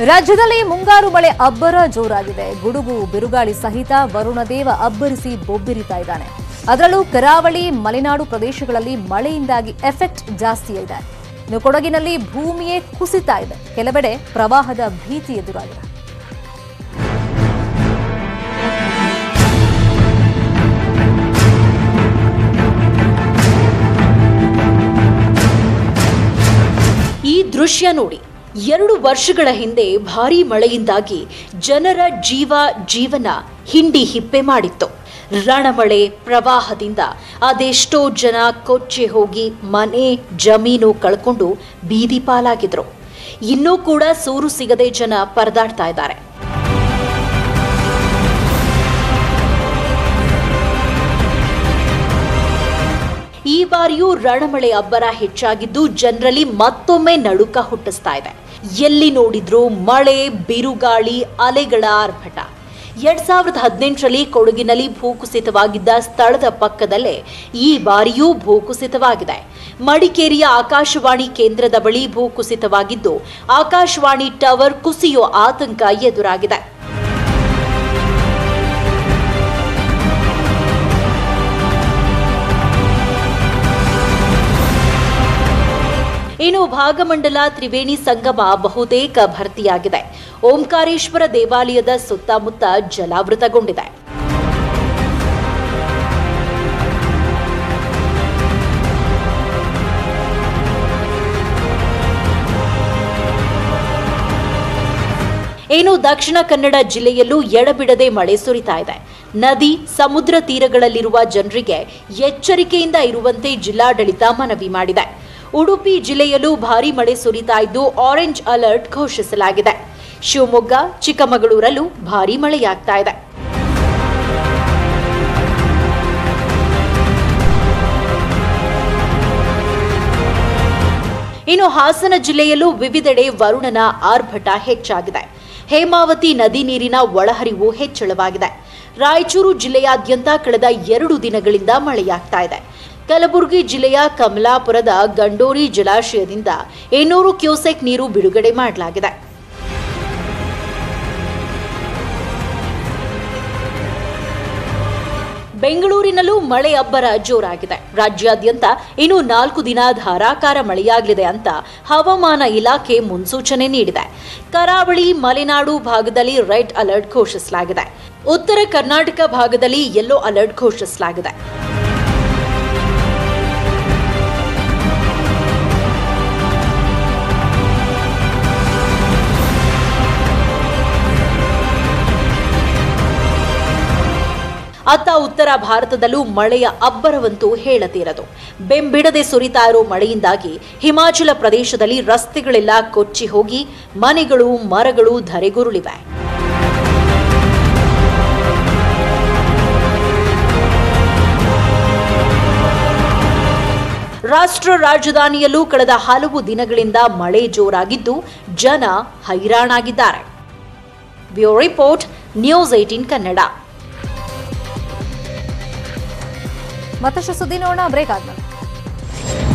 ರಾಜ್ಯದಲ್ಲಿ ಮುಂಗಾರು ಮಳೆ ಅಬ್ಬರ ಜೋರಾಗಿದೆ ಗುಡುಗು ಬಿರುಗಾಳಿ ಸಹಿತ ವರುಣದೇವ ಅಬ್ಬರಿಸಿ ಬೊಬ್ಬಿರಿತಾ ಇದ್ದಾನೆ ಅದರಲ್ಲೂ ಕರಾವಳಿ ಮಲೆನಾಡು ಪ್ರದೇಶಗಳಲ್ಲಿ ಮಳೆಯಿಂದಾಗಿ ಎಫೆಕ್ಟ್ ಜಾಸ್ತಿ ಇದೆ ಇನ್ನು ಕೊಡಗಿನಲ್ಲಿ ಭೂಮಿಯೇ ಕುಸಿತಾ ಇದೆ ಕೆಲವೆಡೆ ಪ್ರವಾಹದ ಭೀತಿ ಎದುರಾಗಿದೆ ಈ ದೃಶ್ಯ ನೋಡಿ ಎರಡು ವರ್ಷಗಳ ಹಿಂದೆ ಭಾರೀ ಮಳೆಯಿಂದಾಗಿ ಜನರ ಜೀವ ಜೀವನ ಹಿಂಡಿ ಹಿಪ್ಪೆ ಮಾಡಿತ್ತು ರಣಮಳೆ ಪ್ರವಾಹದಿಂದ ಅದೆಷ್ಟೋ ಜನ ಕೊಚ್ಚೆ ಹೋಗಿ ಮನೆ ಜಮೀನು ಕಳ್ಕೊಂಡು ಬೀದಿ ಪಾಲಾಗಿದ್ರು ಇನ್ನೂ ಕೂಡ ಸೂರು ಸಿಗದೆ ಜನ ಪರದಾಡ್ತಾ ಇದ್ದಾರೆ ಈ ಬಾರಿಯೂ ರಣಮಳೆ ಅಬ್ಬರ ಹೆಚ್ಚಾಗಿದ್ದು ಜನರಲ್ಲಿ ಮತ್ತೊಮ್ಮೆ ನಡುಕ ಹುಟ್ಟಿಸ್ತಾ ಇದೆ ಎಲ್ಲಿ ನೋಡಿದ್ರೂ ಮಳೆ ಬಿರುಗಾಳಿ ಅಲೆಗಳ ಆರ್ಭಟ ಎರಡ್ ಸಾವಿರದ ಹದಿನೆಂಟರಲ್ಲಿ ಕೊಡಗಿನಲ್ಲಿ ಭೂಕುಸಿತವಾಗಿದ್ದ ಸ್ಥಳದ ಪಕ್ಕದಲ್ಲೇ ಈ ಬಾರಿಯೂ ಭೂಕುಸಿತವಾಗಿದೆ ಮಡಿಕೇರಿಯ ಆಕಾಶವಾಣಿ ಕೇಂದ್ರದ ಬಳಿ ಭೂಕುಸಿತವಾಗಿದ್ದು ಆಕಾಶವಾಣಿ ಟವರ್ ಕುಸಿಯೋ ಆತಂಕ ಎದುರಾಗಿದೆ ಇನ್ನು ಭಾಗಮಂಡಲ ತ್ರಿವೇಣಿ ಸಂಗಮ ಬಹುತೇಕ ಭರ್ತಿಯಾಗಿದೆ ಓಂಕಾರೇಶ್ವರ ದೇವಾಲಯದ ಸುತ್ತಮುತ್ತ ಜಲಾವೃತಗೊಂಡಿದೆ ಇನ್ನು ದಕ್ಷಿಣ ಕನ್ನಡ ಜಿಲ್ಲೆಯಲ್ಲೂ ಎಡಬಿಡದೆ ಮಳೆ ಸುರಿತಾ ಇದೆ ನದಿ ಸಮುದ್ರ ತೀರಗಳಲ್ಲಿರುವ ಜನರಿಗೆ ಎಚ್ಚರಿಕೆಯಿಂದ ಇರುವಂತೆ ಜಿಲ್ಲಾಡಳಿತ ಮನವಿ ಮಾಡಿದೆ ಉಡುಪಿ ಜಿಲ್ಲೆಯಲ್ಲೂ ಭಾರೀ ಮಳೆ ಸುರಿತಾ ಇದ್ದು ಆರೆಂಜ್ ಅಲರ್ಟ್ ಘೋಷಿಸಲಾಗಿದೆ ಶಿವಮೊಗ್ಗ ಚಿಕ್ಕಮಗಳೂರಲ್ಲೂ ಭಾರೀ ಮಳೆಯಾಗ್ತಾ ಇದೆ ಇನ್ನು ಹಾಸನ ಜಿಲ್ಲೆಯಲ್ಲೂ ವಿವಿಧೆಡೆ ವರುಣನ ಆರ್ಭಟ ಹೆಚ್ಚಾಗಿದೆ ಹೇಮಾವತಿ ನದಿ ನೀರಿನ ಒಳಹರಿವು ಹೆಚ್ಚಳವಾಗಿದೆ ರಾಯಚೂರು ಜಿಲ್ಲೆಯಾದ್ಯಂತ ಕಳೆದ ಎರಡು ದಿನಗಳಿಂದ ಮಳೆಯಾಗ್ತಾ ಇದೆ ಕಲಬುರಗಿ ಜಿಲ್ಲೆಯ ಕಮಲಾಪುರದ ಗಂಡೋರಿ ಜಲಾಶಯದಿಂದ ಇನ್ನೂರು ಕ್ಯೂಸೆಕ್ ನೀರು ಬಿಡುಗಡೆ ಮಾಡಲಾಗಿದೆ ಬೆಂಗಳೂರಿನಲ್ಲೂ ಮಳೆ ಅಬ್ಬರ ಜೋರಾಗಿದೆ ರಾಜ್ಯಾದ್ಯಂತ ಇನ್ನು ನಾಲ್ಕು ದಿನ ಧಾರಾಕಾರ ಮಳೆಯಾಗಲಿದೆ ಅಂತ ಹವಾಮಾನ ಇಲಾಖೆ ಮುನ್ಸೂಚನೆ ನೀಡಿದೆ ಕರಾವಳಿ ಮಲೆನಾಡು ಭಾಗದಲ್ಲಿ ರೆಡ್ ಅಲರ್ಟ್ ಘೋಷಿಸಲಾಗಿದೆ ಉತ್ತರ ಕರ್ನಾಟಕ ಭಾಗದಲ್ಲಿ ಯೆಲ್ಲೋ ಅಲರ್ಟ್ ಘೋಷಿಸಲಾಗಿದೆ ಅತ್ತ ಉತ್ತರ ಭಾರತದಲ್ಲೂ ಮಳೆಯ ಅಬ್ಬರವಂತೂ ಹೇಳತೀರದು ಬೆಂಬಿಡದೆ ಸುರಿತಾ ಇರೋ ಮಳೆಯಿಂದಾಗಿ ಹಿಮಾಚಲ ಪ್ರದೇಶದಲ್ಲಿ ರಸ್ತೆಗಳೆಲ್ಲ ಕೊಚ್ಚಿ ಹೋಗಿ ಮನೆಗಳು ಮರಗಳು ಧರೆಗುರುಳಿವೆ ರಾಷ್ಟ್ರ ರಾಜಧಾನಿಯಲ್ಲೂ ಕಳೆದ ಹಲವು ದಿನಗಳಿಂದ ಮಳೆ ಜೋರಾಗಿದ್ದು ಜನ ಹೈರಾಣಾಗಿದ್ದಾರೆ bureau report news eighteen Kannada ಮತ್ತಷ್ಟು ಸುದ್ದಿ ನೋಡೋಣ ಬ್ರೇಕ್ ಆದ್ಮೇಲೆ